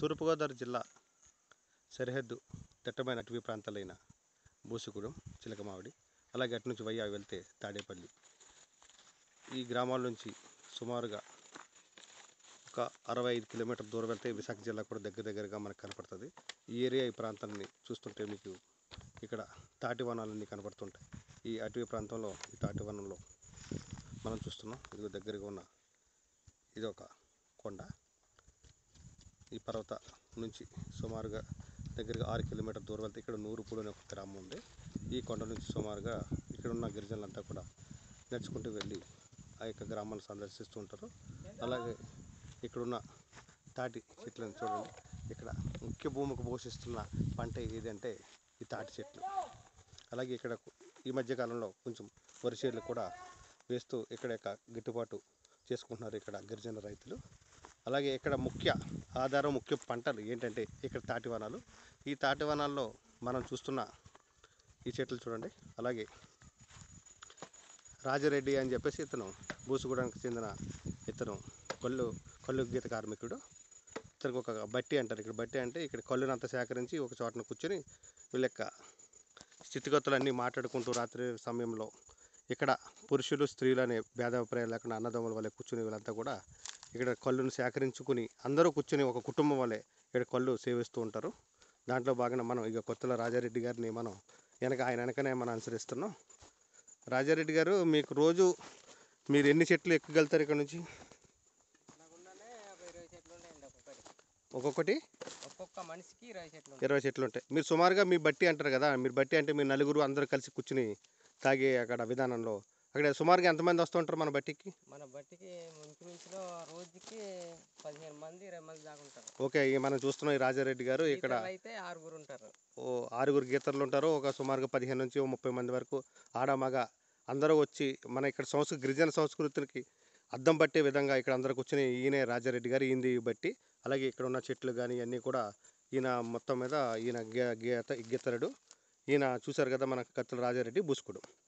తూర్పుగోదావరి జిల్లా సరిహద్దు దట్టమైన అటవీ ప్రాంతాలైన బూసుగూడెం చిలకమావిడి అలాగే అటు నుంచి వయ్యా వెళ్తే తాడేపల్లి ఈ గ్రామాల నుంచి సుమారుగా ఒక అరవై ఐదు కిలోమీటర్ దూరం వెళ్తే విశాఖ జిల్లా కూడా దగ్గర దగ్గరగా మనకు కనపడుతుంది ఈ ఏరియా ఈ ప్రాంతాన్ని చూస్తుంటే మీకు ఇక్కడ తాటి వనాలన్నీ కనపడుతుంటాయి ఈ అటవీ ప్రాంతంలో ఈ తాటి వనంలో మనం చూస్తున్నాం ఇది దగ్గరగా ఉన్న ఇది ఒక కొండ ఈ పర్వత నుంచి సుమారుగా దగ్గరగా ఆరు కిలోమీటర్ దూరం వెళ్తే ఇక్కడ నూరుపూడి అనే ఒక గ్రామం ఉంది ఈ కొండ నుంచి సుమారుగా ఇక్కడ ఉన్న గిరిజనులంతా కూడా నడుచుకుంటూ వెళ్ళి ఆ యొక్క గ్రామాన్ని సందర్శిస్తూ ఉంటారు అలాగే ఇక్కడున్న తాటి చెట్లను చూడండి ఇక్కడ ముఖ్య భూమికి పోషిస్తున్న పంట ఏదంటే ఈ తాటి చెట్లు అలాగే ఇక్కడ ఈ మధ్య కాలంలో కొంచెం వరి చేలు కూడా వేస్తూ ఇక్కడ యొక్క గిట్టుబాటు చేసుకుంటున్నారు ఇక్కడ గిరిజన రైతులు అలాగే ఇక్కడ ముఖ్య ఆధారం ముఖ్య పంటలు ఏంటంటే ఇక్కడ తాటి వనాలు ఈ తాటి వనాల్లో మనం చూస్తున్న ఈ చెట్లు చూడండి అలాగే రాజరెడ్డి అని చెప్పేసి ఇతను బూసుగూడానికి చెందిన ఇతను కళ్ళు కళ్ళు గీత కార్మికుడు ఇతనికి ఒక బట్టి అంటారు ఇక్కడ బట్టి అంటే ఇక్కడ కళ్ళునంతా సేకరించి ఒక చోటన కూర్చొని వీళ్ళ యొక్క స్థితిగతులన్నీ మాట్లాడుకుంటూ రాత్రి సమయంలో ఇక్కడ పురుషులు స్త్రీలు అనే భేదాభిప్రాయం లేకుండా అన్నదమ్ముల వల్లే కూర్చుని వీళ్ళంతా కూడా ఇక్కడ కళ్ళును సేకరించుకుని అందరూ కూర్చొని ఒక కుటుంబం వల్లే ఇక్కడ కళ్ళు సేవిస్తూ ఉంటారు దాంట్లో భాగంగా మనం ఇక కొత్తల రాజారెడ్డి గారిని మనం వెనక ఆయన వెనకనే మనం అనుసరిస్తున్నాం రాజారెడ్డి గారు మీకు రోజు మీరు ఎన్ని చెట్లు ఎక్కగలుగుతారు ఇక్కడ నుంచి నాకుండానే ఒక ఇరవై చెట్లు ఉన్నాయండి ఒక్కొక్కటి ఒక్కొక్కటి ఒక్కొక్క మనిషికి ఇరవై చెట్లు ఉంటాయి ఇరవై చెట్లు ఉంటాయి మీరు సుమారుగా మీ బట్టి అంటారు కదా మీరు బట్టి అంటే మీరు నలుగురు అందరూ కలిసి కూర్చుని తాగే అక్కడ విధానంలో అక్కడ సుమారుగా ఎంతమంది వస్తూ ఉంటారు మన బట్టికి మన బట్టికి ఇంచుమించులో రోజుకి పదిహేను మంది ఇరవై మంది దాకా ఉంటారు ఓకే ఈ మనం చూస్తున్నాం ఈ రాజారెడ్డి గారు ఇక్కడ ఈతలు అయితే ఆరుగురు ఉంటారు ఓ ఆరుగురు గీతర్లు ఉంటారు ఒక సుమారుగా పదిహేను నుంచి ఓ ముప్పై మంది వరకు ఆడ మగ అందరూ వచ్చి మన ఇక్కడ సంస్కృతి గిరిజన సంస్కృతికి అద్దం పట్టే విధంగా ఇక్కడ అందరూ కూర్చొని ఈయనే రాజారెడ్డి గారు ఈయనది బట్టి అలాగే ఇక్కడ ఉన్న చెట్లు కానీ అన్నీ కూడా ఈయన మొత్తం మీద ఈయన గే గీత గీతరుడు ఈయన చూశారు కదా మన కత్తుల రాజారెడ్డి బూసుకుడు